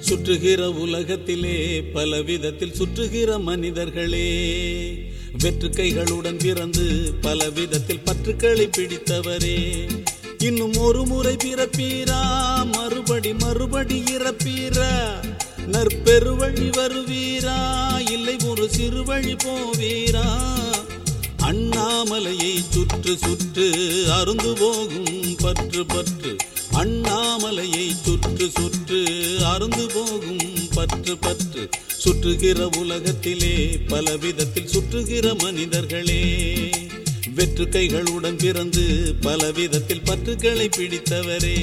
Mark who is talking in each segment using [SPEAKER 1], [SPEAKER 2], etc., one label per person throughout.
[SPEAKER 1] சுற்றுகிற உலகத்திலே பல விதத்தில் சுற்றுகிற மனிதர்களே வெற்று கைகளுடன் பிறந்து பல விதத்தில் பற்றுக்களை பிடித்தவரே இன்னும் ஒரு முறை பிறப்பீரா மறுபடி மறுபடி இறப்பீரா நற்பெருவழி வருவீரா இல்லை ஒரு சிறு வழி போவீரா அண்ணாமலையை சுற்று சுற்று அருந்து போகும் பற்று பற்று அண்ணாமலையை சுற்று சுற்று அருந்து போகும் பற்று பற்று சுற்றுகிற உலகத்திலே பல விதத்தில் சுற்றுகிற மனிதர்களே வெற்று கைகளுடன் பிறந்து பல விதத்தில் பற்றுக்களை பிடித்தவரே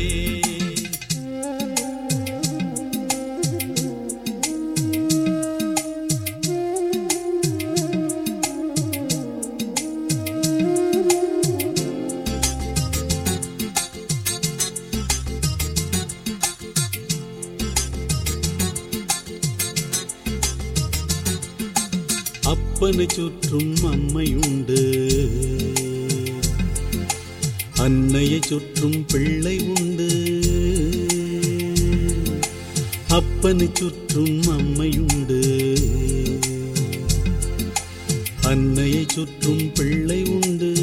[SPEAKER 1] அப்பனை சுற்றும் அம்மையுண்டு அன்னையை சுற்றும் பிள்ளை உண்டு அப்பனை சுற்றும் அம்மையுண்டு அன்னையை சுற்றும் பிள்ளை உண்டு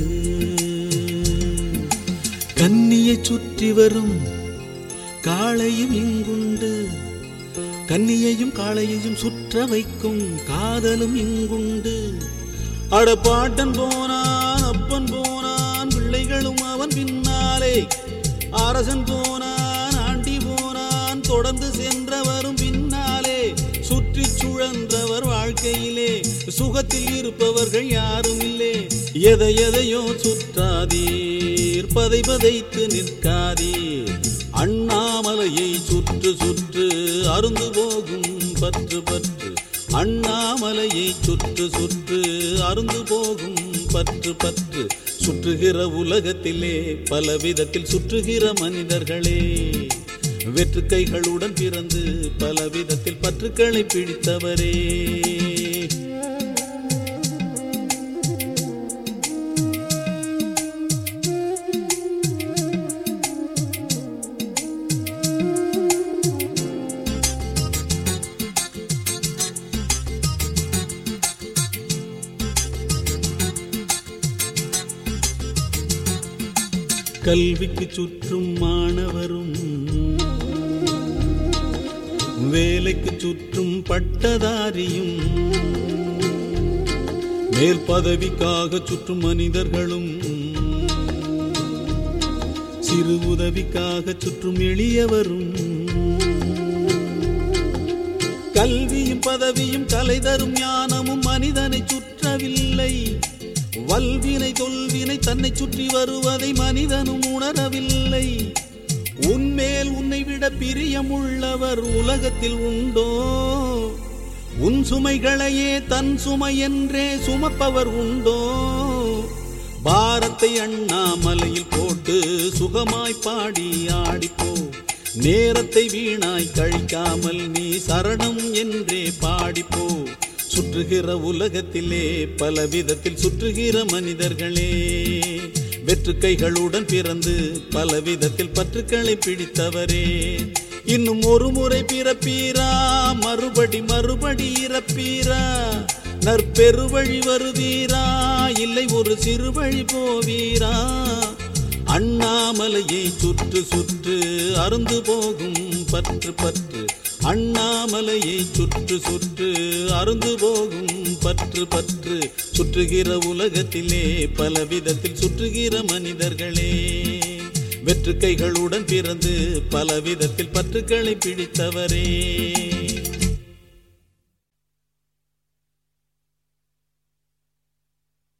[SPEAKER 1] கன்னியை சுற்றி வரும் காளையும் இங்குண்டு கன்னியையும் காளையையும் சுற்ற வைக்கும் காதலும் இங்குண்டு அட பாட்டன் போனான் அப்பன் போனான் பிள்ளைகளும் அவன் பின்னாலே அரசன் போனான் ஆண்டி போனான் தொடர்ந்து சென்றவரும் பின்னாலே சுற்றி சுழன்றவர் வாழ்க்கையிலே சுகத்தில் இருப்பவர்கள் யாரும் இல்லை எதை எதையோ சுற்றாதீர் பதை பதைத்து நிற்காதீர் அண்ணாமலையை சுற்று சுற்று அருந்து போகும் பற்று பற்று அண்ணாமலையை சுற்று சுற்று அருந்து போகும் பற்று பற்று சுற்றுகிற உலகத்திலே பல விதத்தில் சுற்றுகிற மனிதர்களே வெற்று கைகளுடன் பிறந்து பல விதத்தில் பற்றுக்களை பிடித்தவரே கல்விக்கு சுற்றும் மாணவரும் வேலைக்கு சுற்றும் பட்டதாரியும் மேல் பதவிக்காக சுற்றும் மனிதர்களும் சிறு உதவிக்காக சுற்றும் எளியவரும் கல்வியும் பதவியும் கலை தரும் ஞானமும் மனிதனை சுற்றவில்லை வல்வினை தொல்வினை தன்னை சுற்றி வருவதை மனிதனும் உணரவில்லை உன்மேல் உன்னை விட பிரியமுள்ளவர் உலகத்தில் உண்டோ உன் சுமைகளையே தன் சுமை என்றே சுமப்பவர் உண்டோ பாரத்தை அண்ணாமலையில் போட்டு சுகமாய் பாடி ஆடிப்போ நேரத்தை வீணாய் கழிக்காமல் நீ சரணம் என்றே பாடிப்போ சுற்றுகிற உலகத்திலே பல விதத்தில் சுற்றுகிற மனிதர்களே வெற்று கைகளுடன் பிறந்து பல விதத்தில் பற்றுக்களை பிடித்தவரே இன்னும் ஒரு முறை பிறப்பீரா மறுபடி மறுபடி இறப்பீரா நற்பெருவழி வருவீரா இல்லை ஒரு சிறு வழி போவீரா அண்ணாமலையை சுற்று சுற்று அருந்து போகும் பற்று பற்று அண்ணாமலையை சுற்று சுற்று அருந்து போகும் பற்று பற்று சுற்றுகிற உலகத்திலே பல விதத்தில் சுற்றுகிற மனிதர்களே வெற்று கைகளுடன் பிறந்து பல விதத்தில் பற்றுக்களை பிடித்தவரே